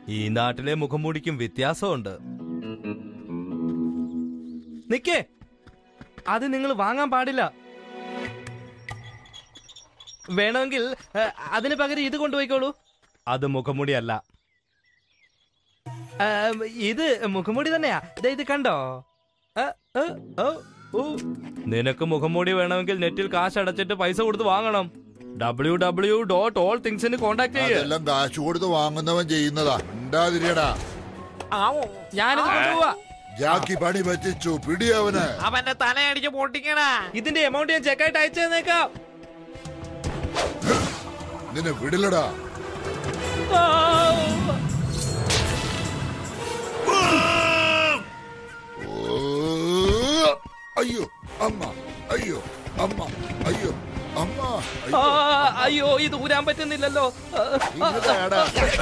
ഈ നാട്ടിലെ മുഖംമൂടിക്കും വ്യത്യാസമുണ്ട് നിക്കേ അത് നിങ്ങൾ വാങ്ങാൻ പാടില്ല വേണമെങ്കിൽ ഏ, അതിന് പകരം ഇത് കൊണ്ടുപോയിക്കോളൂ അത് മുഖംമൂടി അല്ല ഏ, ഇത് മുഖംമൂടി തന്നെയാ ദേ ഇത് കണ്ടോ ഏ, ഏ, ഓ, ഊ. നിനക്ക് മുഖംമൂടി വേണമെങ്കിൽ നെറ്റിൽ കാശ് അടച്ചിട്ട് പൈസ കൊടുത്ത് വാങ്ങണം ഡബ്ല്യു ഡബ്ല്യു ഡോട്ട് ഓൾ തിങ്സിന് കോണ്ടാക്ട് ചെയ്യേ അതെല്ലാം കാശ് കൊടുത്ത് വാങ്ങുന്നവൻ ചെയ്യുന്നതാ ഉണ്ടാതിരിയടാ ഞാനിത് കൊണ്ടുപോവാ ജാക്കി പണി പറ്റിച്ചു പിടിയവന് അവന്റെ തലയടിച്ച് പൊട്ടിക്കടാ ഇതിന്റെ എമൗണ്ട് ഞാൻ ചെക്കായിട്ട് അയച്ചു തന്നേക്കാം നിന്നെ വിടില്ലടാ ഓ, അയ്യോ അമ്മ അയ്യോ അമ്മ അയ്യോ അമ്മ ആ, അയ്യോ അയ്യോ ഇത് ഊരാൻ പറ്റുന്നില്ലല്ലോ ഇങ്ങനെയാടാ.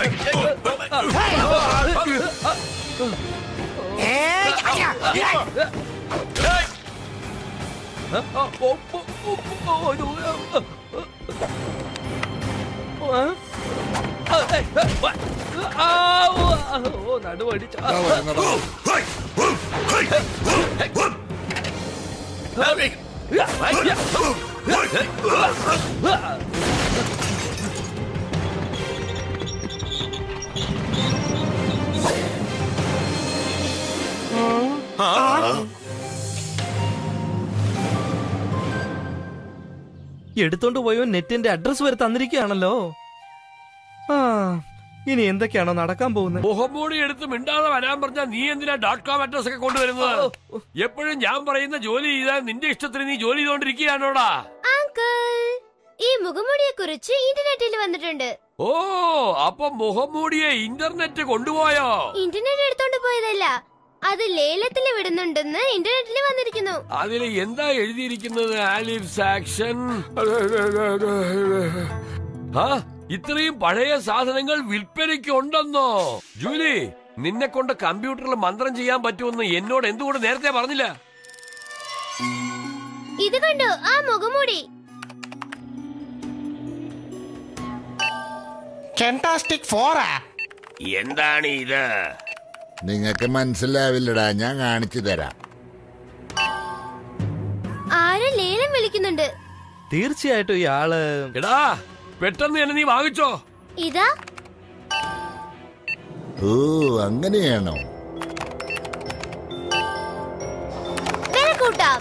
നടുവടിച്ച ദാ വരുന്നെടാ. എടുത്തോണ്ട് പോയോ നെറ്റിന്റെ അഡ്രസ് വരെ തന്നിരിക്കുകയാണല്ലോ ആ ഇനി എന്തൊക്കെയാണോ നടക്കാൻ പോകുന്നത് മുഖംമൂടി എടുത്ത് മിണ്ടാതെ വരാൻ പറഞ്ഞാ നീ എന്തിനാ ഡോട്ട് കോം അഡ്രസ് ഒക്കെ കൊണ്ടുവരുന്നത് എപ്പോഴും ഞാൻ പറയുന്ന ജോലി ചെയ്താൽ നിന്റെ ഇഷ്ടത്തിന് നീ ജോലി ചെയ്തോണ്ടിരിക്കുകയാണോടാ അങ്കിൾ ഈ മുഖമുടിയെ കുറിച്ച് ഇന്റർനെറ്റിൽ വന്നിട്ടുണ്ട് ഓ അപ്പൊ മുഖംമൂടിയെ ഇന്റർനെറ്റ് കൊണ്ടുപോയോ ഇന്റർനെറ്റ് എടുത്തോണ്ട് പോയതല്ല അത് ലേലത്തിൽ വിടുന്നുണ്ടെന്ന് ഇന്റർനെറ്റിൽ വന്നിരിക്കുന്നു അതിൽ എന്താ എഴുതിയിരിക്കുന്നത് ആലിഫ് സാക്ഷൻ ആ ഇത്രയും പഴയ സാധനങ്ങൾ വിൽപ്പനയ്ക്ക് ഉണ്ടെന്നോ ജൂലി നിന്നെ കൊണ്ട് കമ്പ്യൂട്ടറിൽ മന്ത്രം ചെയ്യാൻ പറ്റുമെന്ന് എന്നോട് എന്തുകൊണ്ട് നേരത്തെ പറഞ്ഞില്ല ഇത് കണ്ടു ആ മുഖമുടി ഫെന്റാസ്റ്റിക് ഫോറാ എന്താണ് ഇത് നിങ്ങക്ക് മനസ്സിലാവില്ലടാ ഞാൻ കാണിച്ചു തരാം ആരും ലേലം വിളിക്കുന്നുണ്ട് തീർച്ചയായിട്ടും ഈ ആള് എടാ പെട്ടെന്ന് തന്നെ നീ വാങ്ങിച്ചോ ഇതാ ഓ അങ്ങനെയാണോ വില കൂട്ടാം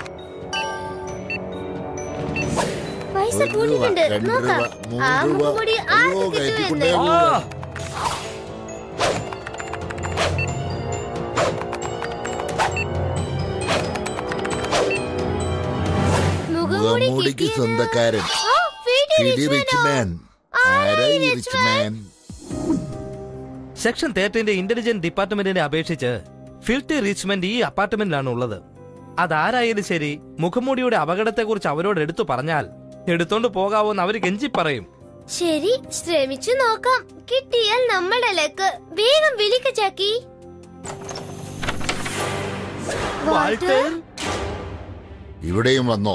പൈസ ഒരു രൂപ, കൂട്ടിയിട്ടുണ്ട് രണ്ട് നോക്കാം രൂപ, മൂന്ന് ആ രൂപ. മുഖമുടി അയ്യോ, ആർക്ക് കയറ്റിക്കൊണ്ടേ കിട്ടുമെന്ന് ആ മുഖമുടി മുഖംമൂടിക്ക് കിട്ടിയത് സ്വന്തക്കാരൻ ഓ, ഫിഡി ഫിഡി റിച്ച്മാനോ? റിച്ച് മാൻ ആരാ ഈ റിച്ച് മാൻ സെക്ഷൻ തേർട്ടീന്റെ ഇന്റലിജന്റ് ഡിപ്പാർട്ട്മെന്റിനെ അപേക്ഷിച്ച് ഫിൽറ്റി റീച്ച്മെന്റ് ഈ അപ്പാർട്ട്മെന്റിലാണ് ഉള്ളത് അതാരായാലും ശരി മുഖംമൂടിയുടെ അപകടത്തെക്കുറിച്ച് അവരോട് എടുത്തു പറഞ്ഞാൽ എടുത്തോണ്ട് പോകാവോന്ന് അവര് കെഞ്ചി പറയും ശരി ശ്രമിച്ചു നോക്കാം കിട്ടിയാൽ നമ്മളുടെ ലക്ക് വേഗം വിളിക്ക ചാക്കി വാൾട്ടർ ഇവിടെയും വന്നോ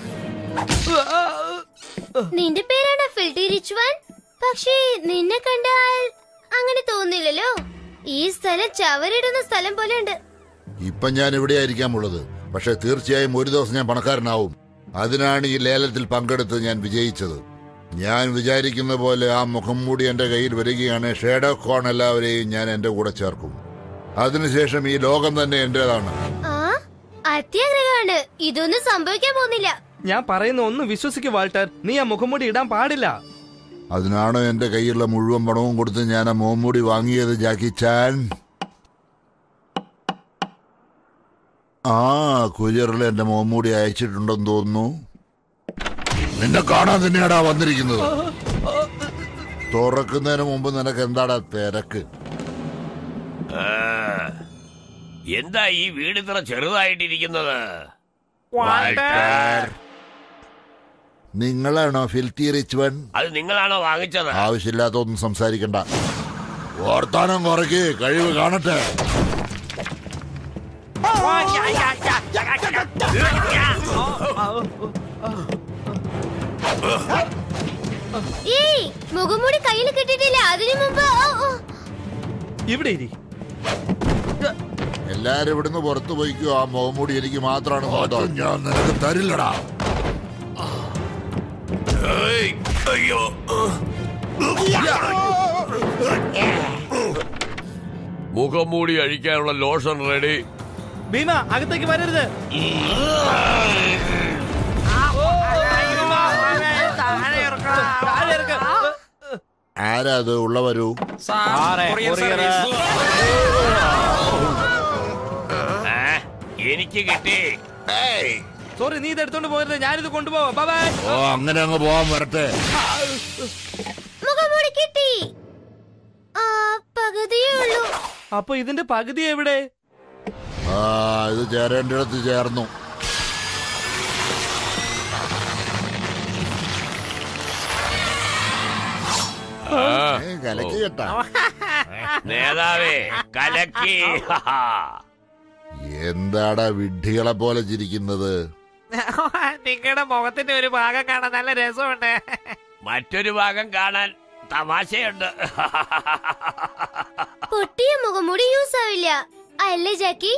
നിന്റെ പേരാണ് ഫിൽട്ടി റിച്ച് വൺ പക്ഷേ നിന്നെ കണ്ടാൽ അങ്ങനെ തോന്നില്ലല്ലോ ഈ സ്ഥലം ചവരിടുന്ന സ്ഥലം പോലെ ഉണ്ട് ഇപ്പൊ ഞാൻ ഇവിടെയായിരിക്കാം ഉള്ളത് പക്ഷെ തീർച്ചയായും ഒരു ദിവസം ഞാൻ പണക്കാരനാവും അതിനാണ് ഈ ലേലത്തിൽ പങ്കെടുത്ത് ഞാൻ വിജയിച്ചത് ഞാൻ വിചാരിക്കുന്ന പോലെ ആ മുഖം മൂടി എന്റെ കയ്യിൽ വരികയാണ് ഷേഡോ കോൺ എല്ലാവരെയും ഞാൻ എന്റെ കൂടെ ചേർക്കും അതിനുശേഷം ഈ ലോകം തന്നെ എന്റേതാണ് ആ അത്യാഗ്രഹമാണ് ഇതൊന്നും സംഭവിക്കാൻ പോകുന്നില്ല ഞാൻ പറയുന്ന ഒന്ന് വിശ്വസിക്കു വാൾട്ടർ നീ ആ മുഖംമൂടി ഇടാൻ പാടില്ല അതിനാണോ എന്റെ കയ്യിലുള്ള മുഴുവൻ പണവും കൊടുത്ത് ഞാൻ ആ മോമൂടി വാങ്ങിയത് ജാക്കി ചാൻ ആ കുര്യറിൽ എന്റെ മോമൂടി അയച്ചിട്ടുണ്ടെന്ന് തോന്നുന്നു നിന്നെ കാണാൻ തന്നെയാടാ വന്നിരിക്കുന്നത് തുറക്കുന്നതിന് മുമ്പ് നിനക്ക് എന്താടാ തിരക്ക് ആ. എന്താ ഈ വീട് ഇത്ര ചെറുതായിട്ടിരിക്കുന്നത് വാൾട്ടർ. നിങ്ങളാണോ ഫിൽറ്റി റിച്ച് വൺ അത് നിങ്ങളാണോ വാങ്ങിച്ചത് ആവശ്യമില്ലാത്തൊന്നും സംസാരിക്കണ്ട വർത്താനം കുറയ്ക്ക് കഴിവ് കാണട്ടെ ഏയ് മുഖംമൂടി കയ്യിൽ കിട്ടിയിട്ടില്ല അതിനു മുമ്പ് ഓ, ഓ. ആ, വാൾട്ടർ, എന്താ ഈ വീട് ഇത്ര ചെറുതായിട്ടിരിക്കുന്നത് വാൾട്ടർ ഇവിടെ ഇരി എല്ലാരും ഇവിടുന്ന് പുറത്തു പോയിക്കോ ആ മുഖംമൂടി എനിക്ക് മാത്രമാണ് സ്വന്തം ഞാൻ നിനക്ക് തരില്ലടാ അയ്യോ മുഖം മൂടി അഴിക്കാനുള്ള ലോഷൻ റെഡി ഭീമ അകത്തേക്ക് വരരുത് താഴെ ഇറക്കണം. താഴെ ഇറക്ക്. ആരാ അത് ഉള്ള വരൂ സാർ, കൊറിയർ സർവീസ്. എനിക്ക് കിട്ടി സോറി നീ ഇത് എടുത്തോണ്ട് പോകരുത് ഞാനിത് കൊണ്ടുപോവാം ബൈ ബൈ ഓ അങ്ങനെ അങ്ങ് പോവാൻ വരട്ടെ മുഖംമൂടി കിട്ടി ആ പകുതിയേ ഉള്ളൂ അപ്പൊ ഇതിന്റെ പകുതി എവിടെ ആ ഇത് ചേരേണ്ടിടത്ത് ചേർന്നു ഏ, കലക്കി കേട്ടാ നേതാവേ കലക്കി എന്താടാ വിഡ്ഢികളെ പോലെ ചിരിക്കുന്നത് നിങ്ങളുടെ മുഖത്തിന്റെ ഒരു ഭാഗം കാണാൻ നല്ല രസമുണ്ട് മറ്റൊരു ഭാഗം കാണാൻ തമാശയുണ്ട് പൊട്ടിയ മുഖംമൂടി യൂസ് ആവില്ല അല്ലേ ജാക്കി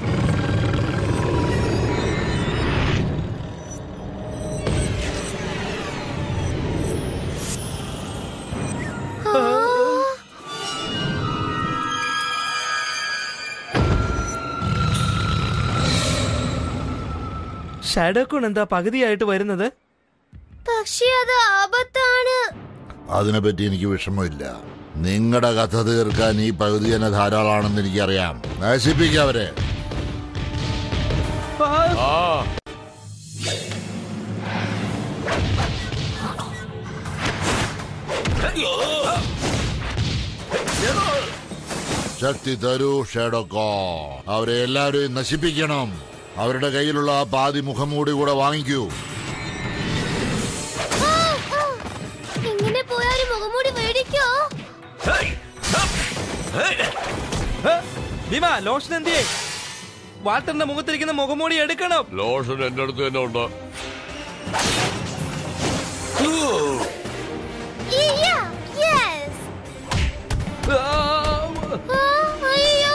ആ, ഷാഡോക്കോൺ എന്താ പകുതിയായിട്ട് വരുന്നത് പക്ഷേ അത് ആപത്താണ് അതിനെപ്പറ്റി എനിക്ക് വിഷമമില്ല നിങ്ങളുടെ കഥ തീർക്കാൻ ഈ പകുതി തന്നെ ധാരാളമാണെന്ന് എനിക്കറിയാം നശിപ്പിക്കവരെ ആ, ആ ശക്തി തരൂ ഷേഡോക്കോ അവരെ എല്ലാവരെയും നശിപ്പിക്കണം അവരുടെ കയ്യിലുള്ള ആ പാതി മുഖംമൂടി കൂടെ വാങ്ങിക്കൂ ആ, ആ. ഇങ്ങനെ പോയാൽ മുഖംമൂടി മേടിക്കോ ഹ, ഭീമ ലോഷൻ എന്തിയേ വാട്ടറിന്റെ മുഖത്തിരിക്കുന്ന മുഖംമൂടി എടുക്കണം ലോഷൻ എന്റെ അടുത്ത് തന്നെ ഉണ്ട് Yeah, yes. ആ, ആ, അയ്യോ.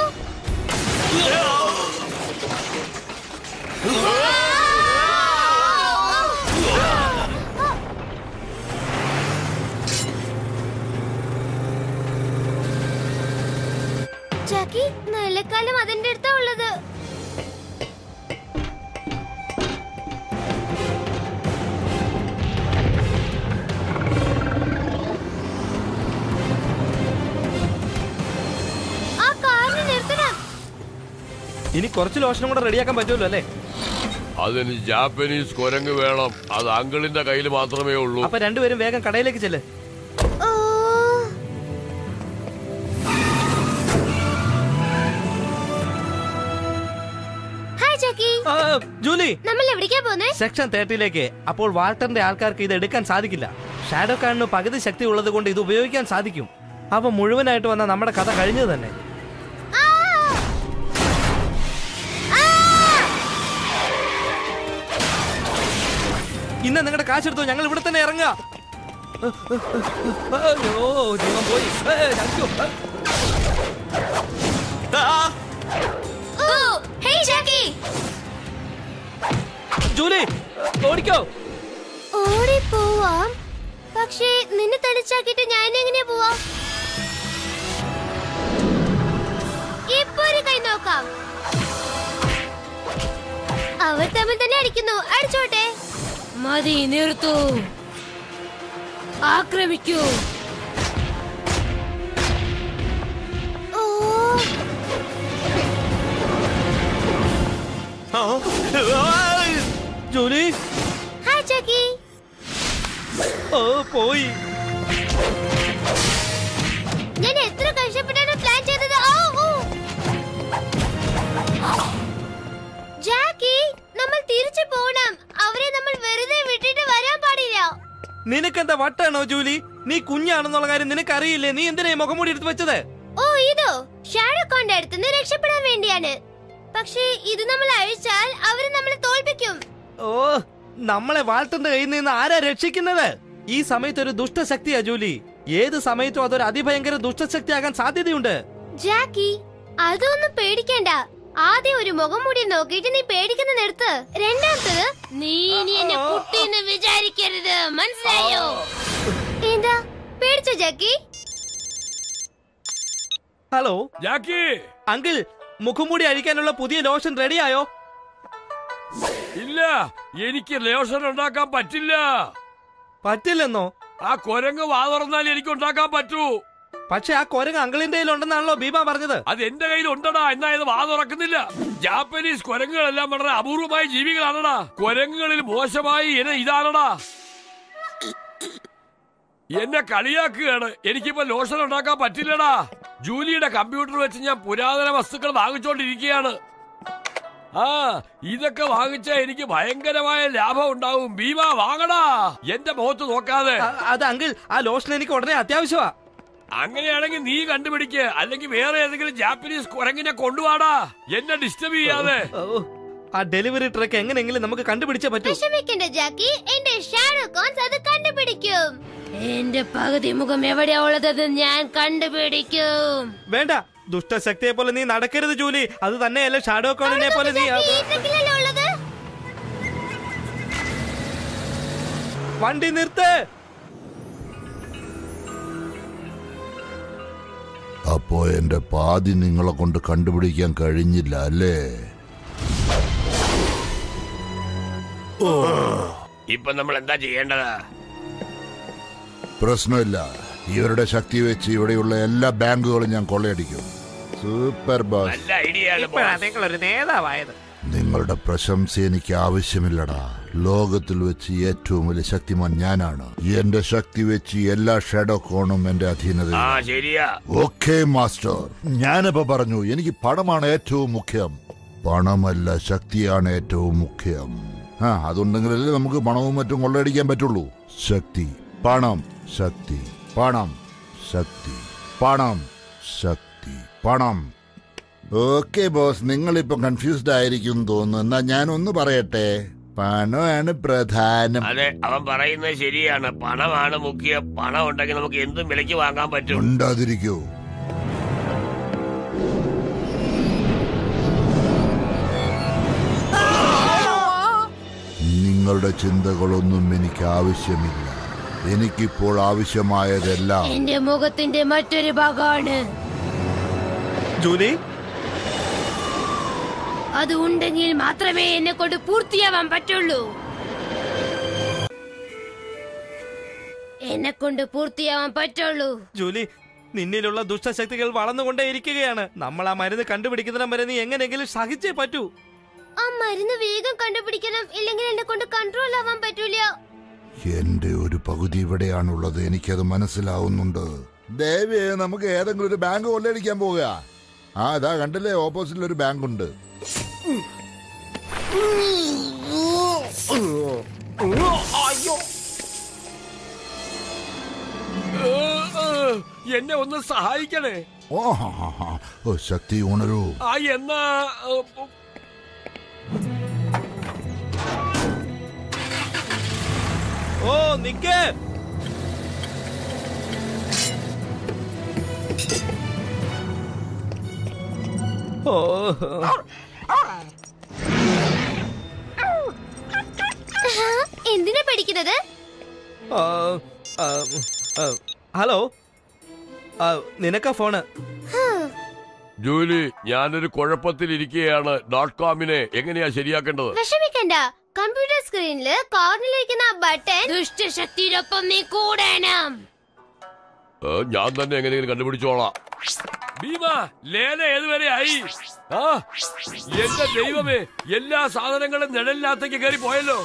ജാക്കി നല്ല കാലം അതിന്റെ അടുത്താ ഉള്ളത് ആ കാറിന് നിർത്തണം ഇനി കുറച്ച് ലോഷനും കൂടെ റെഡിയാക്കാൻ പറ്റുമല്ലോ അല്ലേ അതിന് ജാപ്പനീസ് കുരങ്ങ് വേണം അത് അങ്കിളിന്റെ കയ്യിൽ മാത്രമേ ഉള്ളൂ അപ്പൊ രണ്ടുപേരും വേഗം കടയിലേക്ക് ചെല്ല് ഓ ഹായ് ജാക്കി ആ, ജൂലി നമ്മൾ എവിടേക്കാ പോന്നെ സെക്ഷൻ തേർട്ടിയിലേക്ക് അപ്പോൾ വാൾട്ടറിന്റെ ആൾക്കാർക്ക് ഇത് എടുക്കാൻ സാധിക്കില്ല ഷാഡോ കാണിന് പകുതി ശക്തി ഉള്ളത് കൊണ്ട് ഇത് ഉപയോഗിക്കാൻ സാധിക്കും അവ മുഴുവനായിട്ട് വന്ന നമ്മുടെ കഥ കഴിഞ്ഞത് തന്നെ ആ! ആ! ഇന്ന് നിങ്ങളുടെ കാശെടുത്തോ ഞങ്ങൾ ഇവിടെ തന്നെ ഇറങ്ങുക അയ്യോ ജീവൻ പോയി ഏ, ഞങ്ങൾക്കോ? ആ, ഓ ഹേയ് ജാക്കി ജൂലി ഓടിക്കോ ഓടി പോവാം പക്ഷേ നിന്നെ തളിച്ചാക്കിട്ട് ഞാൻ എങ്ങനെയാ പോവാം ഇപ്പൊ ഒരു കൈ നോക്കാം അവർ തമ്മിൽ തന്നെ അടിക്കുന്നു അടിച്ചോട്ടെ മതി നിർത്തൂ ആക്രമിക്കൂ ഓ ജൂലി ഹായ് ജാക്കി ഓ പോയി ഞാൻ എത്ര കഷ്ടപ്പെട്ടാണ് പ്ലാൻ ചെയ്തത് ഔ, ഊ. ജാക്കി നമ്മൾ തിരിച്ചു പോണം അവരെ നമ്മൾ വെറുതെ വിട്ടിട്ട് വരാൻ പാടില്ല നിനക്കെന്താ വട്ടാണോ ജൂലി നീ കുഞ്ഞാണെന്നുള്ള കാര്യം നിനക്കറിയില്ലേ നീ എന്തിനാ ഈ മുഖംമൂടി എടുത്ത് വെച്ചത് ഓ ഇതോ ഷാഡോ കോണ്ട് അടുത്തുനിന്ന് രക്ഷപ്പെടാൻ വേണ്ടിയാണ് പക്ഷേ ഇത് നമ്മൾ അഴിച്ചാൽ അവര് നമ്മളെ തോൽപ്പിക്കും ഓ നമ്മളെ വാൾട്ടറിന്റെ കയ്യിൽ നിന്ന് ആരാ രക്ഷിക്കുന്നത് ഈ സമയത്ത് ഒരു ദുഷ്ടശക്തിയാ ജൂലി ഏത് സമയത്തും അതൊരു അതിഭയങ്കര ദുഷ്ടശക്തിയാകാൻ സാധ്യതയുണ്ട് ജാക്കി അതൊന്നും പേടിക്കണ്ട ആദ്യം ഒരു മുഖം മൂടി നോക്കിയിട്ട് നീ പേടിക്കുന്ന നിർത്ത് രണ്ടാമത്തത് നീ ഇനി എന്നെ കുട്ടിന്ന് വിചാരിക്കരുത് മനസ്സിലായോ എന്താ പേടിച്ചോ ജാക്കി ഹലോ ജാക്കി അങ്കിൾ മുഖംമൂടി അഴിക്കാനുള്ള പുതിയ ലോഷൻ റെഡിയായോ ഇല്ല എനിക്ക് ലോഷൻ ഉണ്ടാക്കാൻ പറ്റില്ല പറ്റില്ലെന്നോ ആ കുരങ്ങ് വാ തുറന്നാൽ എനിക്ക് ഉണ്ടാക്കാൻ പറ്റൂ പക്ഷെ ആ കൊരങ്ങ് അങ്കിളിന്റെ കയ്യിലുണ്ടെന്നാണല്ലോ ഭീമ പറഞ്ഞത് അത് എന്റെ കയ്യിൽ ഉണ്ടടാ എന്നാ ഇത് വാ തുറക്കുന്നില്ല ജാപ്പനീസ് കുരങ്ങുകളെല്ലാം വളരെ അപൂർവമായ ജീവികളാണടാ കുരങ്ങുകളിൽ മോശമായി ഇന ഇതാണടാ എന്നെ കളിയാക്കുകയാണ് എനിക്കിപ്പോ ലോഷൻ ഉണ്ടാക്കാൻ പറ്റില്ലടാ ജൂലിയുടെ കമ്പ്യൂട്ടർ വെച്ച് ഞാൻ പുരാതന വസ്തുക്കൾ വാങ്ങിച്ചോണ്ടിരിക്കുകയാണ് ആ ഇതൊക്കെ വാങ്ങിച്ചാ എനിക്ക് ഭയങ്കരമായ ലാഭം ഉണ്ടാവും ഭീമ വാങ്ങടാ എന്റെ മുഖത്ത് നോക്കാതെ അ- അത് അങ്കിൾ ആ ലോഷൻ എനിക്ക് ഉടനെ അത്യാവശ്യമാ അങ്ങനെയാണെങ്കിൽ നീ കണ്ടുപിടിക്ക് അല്ലെങ്കിൽ വേറെ ഏതെങ്കിലും ജാപ്പനീസ് കുരങ്ങിനെ കൊണ്ടുവാടാ എന്നെ ഡിസ്റ്റർബ് ചെയ്യാതെ ഓ, ആ ഡെലിവറി ട്രക്ക് എങ്ങനെയെങ്കിലും നമുക്ക് കണ്ടുപിടിച്ചേ പറ്റൂ വിഷമിക്കണ്ട ജാക്കി എന്റെ ഷാഡോ കോൺസ് അത് കണ്ടുപിടിക്കും എന്റെ പകുതി മുഖം എവിടെയാ ഉള്ളതെന്ന് ഞാൻ കണ്ടുപിടിക്കും വേണ്ട ദുഷ്ടശക്തിയെ പോലെ നീ നടക്കരുത് ജൂലി അത് തന്നെയല്ല ഷാഡോ കോണിനെ പോലെ നീ ജാക്കി, ഈ ട്രക്കിലല്ലേ ഉള്ളത് വണ്ടി നിർത്ത് അപ്പോ എന്റെ പാതി നിങ്ങളെ കൊണ്ട് കണ്ടുപിടിക്കാൻ കഴിഞ്ഞില്ല അല്ലേ ഇപ്പൊ നമ്മൾ എന്താ ചെയ്യേണ്ടത് പ്രശ്നമില്ല ഇവരുടെ ശക്തി വെച്ച് ഇവിടെയുള്ള എല്ലാ ബാങ്കുകളും ഞാൻ കൊള്ളയടിക്കും സൂപ്പർ ബോസ് നല്ല ഐഡിയ ആണ് ഇപ്പോഴാ boss. നിങ്ങൾ ഒരു നേതാവായത് നിങ്ങളുടെ പ്രശംസ എനിക്ക് ആവശ്യമില്ലടാ ലോകത്തിൽ വെച്ച് ഏറ്റവും വലിയ ശക്തിമാൻ ഞാനാണ് എന്റെ ശക്തി വെച്ച് എല്ലാ ഷാഡോ കോണും എന്റെ ആ അധീനതയിൽ ശരിയാ ഓക്കെ മാസ്റ്റർ ഞാനിപ്പോ പറഞ്ഞു എനിക്ക് പണമാണ് ഏറ്റവും മുഖ്യം പണമല്ല ശക്തിയാണ് ഏറ്റവും മുഖ്യം ആ അതുണ്ടെങ്കിലല്ലേ നമുക്ക് പണവും മറ്റും കൊള്ളയടിക്കാൻ പറ്റുള്ളൂ ശക്തി പണം ശക്തി പണം ശക്തി പണം ശക്തി പണം ഓക്കെ ബോസ് നിങ്ങളിപ്പോ കൺഫ്യൂസ്ഡ് ആയിരിക്കും തോന്നുന്നു എന്നാ ഞാനൊന്ന് പറയട്ടെ പണമാണ് പ്രധാനം അതെ അവൻ പറയുന്നത് ശരിയാണ് പണമാണ് മുഖ്യം പണം ഉണ്ടെങ്കിൽ നമുക്ക് എന്തും വിലയ്ക്ക് വാങ്ങാൻ പറ്റും ഉണ്ടാതിരിക്കൂ നിങ്ങളുടെ ചിന്തകളൊന്നും എനിക്ക് ആവശ്യമില്ല എനിക്കിപ്പോൾ ആവശ്യമായതെല്ലാം എന്റെ മുഖത്തിന്റെ മറ്റൊരു ഭാഗമാണ് ജൂലി അത് ഉണ്ടെങ്കിൽ മാത്രമേ എന്നെ കൊണ്ട് പൂർത്തിയാവാൻ പറ്റുള്ളൂ എന്നെ കൊണ്ട് പൂർത്തിയാവാൻ പറ്റുള്ളൂ ജൂലി നിന്നിലുള്ള ദുഷ്ടശക്തികൾ വളർന്നുകൊണ്ടേയിരിക്കുകയാണ് നമ്മൾ ആ മരുന്ന് കണ്ടുപിടിക്കുന്നിടം വരെ നീ എങ്ങനെയെങ്കിലും സഹിച്ചേ പറ്റൂ ആ മരുന്ന് വേഗം കണ്ടുപിടിക്കണം ഇല്ലെങ്കിൽ എന്നെ കൊണ്ട് കൺട്രോൾ ആവാൻ പറ്റൂല എന്റെ ഒരു പകുതി ഇവിടെയാണുള്ളത് എനിക്കത് മനസ്സിലാവുന്നുണ്ട് ദേവി നമുക്ക് ഏതെങ്കിലും ഒരു ബാങ്ക് കൊള്ളയടിക്കാൻ പോവുക ആ അതാ കണ്ടില്ലേ ഓപ്പോസിറ്റിൽ ഒരു ബാങ്ക് ഉണ്ട് ഏ, ഏ, എന്നെ ഒന്ന് സഹായിക്കണേ ഓ ഹാ, ഹാ, ഹാ. ഓ, ശക്തി ഉണരൂ ആ എന്നാ ഏ, ഓ നിക്ക് ഓ എന്തിനാ പഠിക്കുന്നത് ആ, ആ, ആ, ഹലോ ആ, നിനക്കാ ഫോണ് ജൂലി ഞാനൊരു കുഴപ്പത്തിലിരിക്കുകയാണ് ഡോട്ട് കോമിനെ എങ്ങനെയാ ശരിയാക്കേണ്ടത് വിഷമിക്കണ്ട കമ്പ്യൂട്ടർ സ്ക്രീനില് കോർണറിലിരിക്കുന്ന ആ ബട്ടൺ ദുഷ്ടശക്തിയിലൊപ്പം നീ കൂടണം ഏ, ഞാൻ തന്നെ എങ്ങനെയെങ്കിലും കണ്ടുപിടിച്ചോളാം ഭീമ ലേല ഏതുവരെ ആയി ആ എന്റെ ദൈവമേ എല്ലാ സാധനങ്ങളും നിഴലിനകത്തേക്ക് കയറി പോയല്ലോ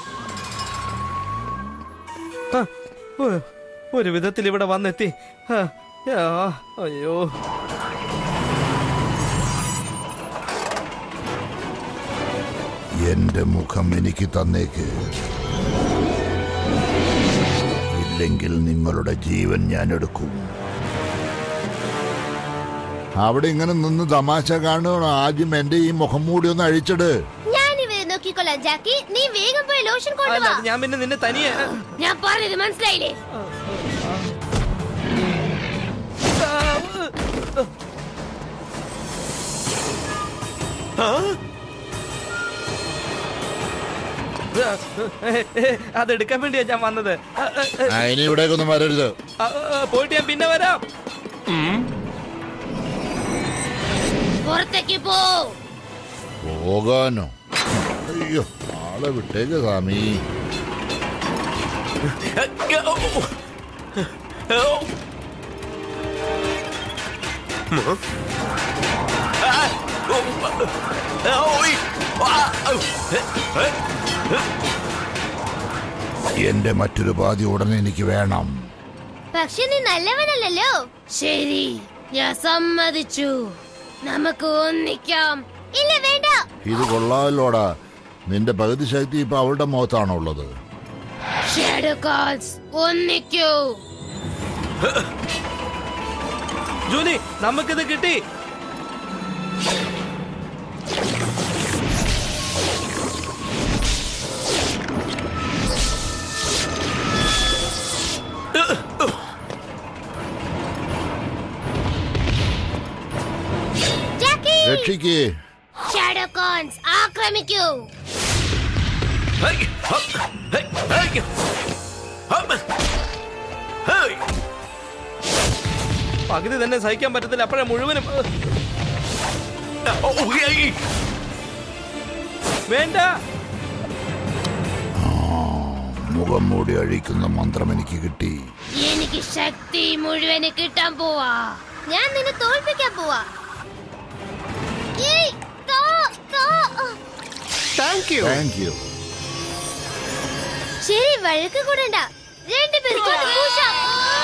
ആ, ഒ- ഒരു വിധത്തിൽ ഇവിടെ വന്നെത്തി ആ, ആ, അയ്യോ എന്റെ മുഖം എനിക്ക് തന്നേക്ക് ഇല്ലെങ്കിൽ നിങ്ങളുടെ ജീവൻ ഞാൻ എടുക്കും അവിടെ ഇങ്ങനെ നിന്ന് തമാശ കാണുകയാണോ ആദ്യം എന്റെ ഈ മുഖം മൂടി ഒന്ന് അഴിച്ചിട് ഞാൻ ഇവരെ നോക്കിക്കൊള്ളാം ജാക്കി നീ വേഗം പോയി ലോഷൻ അല്ല കൊണ്ടുവാ ഞാൻ പിന്നെ നിന്നെ തനിയെ ഞാൻ പറഞ്ഞത് മനസ്സിലായില്ലേ അതെടുക്കാൻ വേണ്ടിയാ ഞാൻ വന്നത് ആ, ആ, ആ, ആ, ഇനി ഇവിടേക്കൊന്നും വരരുത് ആ, ആ, പോയിട്ട് ഞാൻ പിന്നെ വരാം പുറത്തേക്ക് പോ പോകാനോ അയ്യോ ആളെ വിട്ടേക്ക് സ്വാമി എന്റെ മറ്റൊരു പാതി ഉടനെ എനിക്ക് വേണം പക്ഷെ നീ നല്ലവനല്ലല്ലോ ശരി ഞാൻ സമ്മതിച്ചു നമുക്ക് ഒന്നിക്കാം ഇല്ല വേണ്ട ഇത് കൊള്ളാമല്ലോടാ നിന്റെ പകുതി ശക്തി ഇപ്പൊ അവളുടെ മുഖത്താണോ ഉള്ളത് ഷാഡോ കാൾസ് ഒന്നിക്കൂ ജൂലി നമുക്കിത് കിട്ടി ജാക്കി രക്ഷിക്ക് ഷാഡോ കോൺസ് ആക്രമിക്കൂ പകുതി തന്നെ സഹിക്കാൻ പറ്റത്തില്ല അപ്പോഴേ മുഴുവനും വേണ്ട മുഖം മൂടി അഴിക്കുന്ന മന്ത്രം എനിക്ക് കിട്ടി എനിക്ക് ശക്തി മുഴുവന് കിട്ടാൻ പോവാ ഞാൻ നിന്നെ തോൽപ്പിക്കാൻ പോവാ ഏയ്, തോ, തോ. താങ്ക് യു താങ്ക് യു ശരി വഴക്ക് കൂടണ്ട രണ്ടുപേരും പൂശാം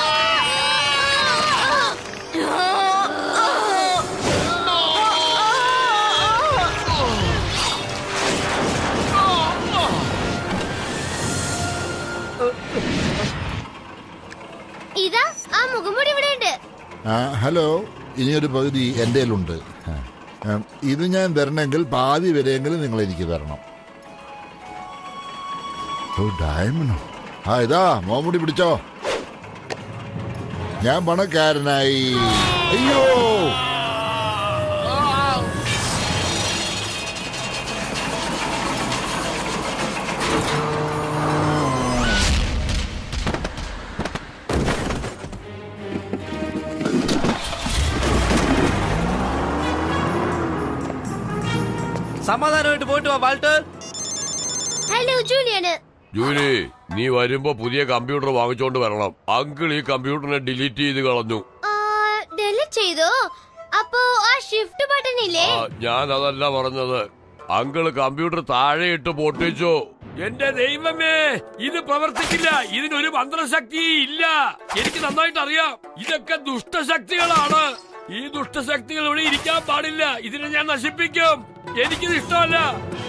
ഇതാ ആ മുഖംമൂടി ഇവിടെ ഉണ്ട് ആ, ഹലോ ഇനിയൊരു പകുതി എൻ്റെ കയ്യിലുണ്ട് ആ, ആ, ഇത് ഞാൻ തരണമെങ്കിൽ പാതി വരെയെങ്കിലും നിങ്ങൾ എനിക്ക് തരണം ഓ ഡയമണ്ടോ ആ ഇതാ മോമുടി പിടിച്ചോ ഞാൻ പണക്കാരനായി അയ്യോ സമാധാനമായിട്ട് പോയിട്ട് വാ വാൾട്ടർ ഹലോ ജൂലിയാണ് ജൂലി നീ വരുമ്പോ പുതിയ കമ്പ്യൂട്ടർ വാങ്ങിച്ചോണ്ട് വരണം അങ്കിൾ ഈ കമ്പ്യൂട്ടറിനെ ഡിലീറ്റ് ചെയ്ത് കളഞ്ഞു ഡെലിറ്റ് ചെയ്തോ അപ്പോ ആ ഷിഫ്റ്റ് ബട്ടൺ ഇല്ലേ ആ, ഞാൻ അതല്ല പറഞ്ഞത് അങ്കിള് കമ്പ്യൂട്ടർ താഴെ ഇട്ട് പൊട്ടിച്ചു എന്റെ ദൈവമേ ഇത് പ്രവർത്തിക്കില്ല ഇതിനൊരു മന്ത്രശക്തി ഇല്ല എനിക്ക് നന്നായിട്ട് അറിയാം ഇതൊക്കെ ദുഷ്ടശക്തികളാണ് ഈ ദുഷ്ടശക്തികൾ ഇവിടെ ഇരിക്കാൻ പാടില്ല ഇതിനെ ഞാൻ നശിപ്പിക്കും എനിക്കിത് ഇഷ്ടമല്ല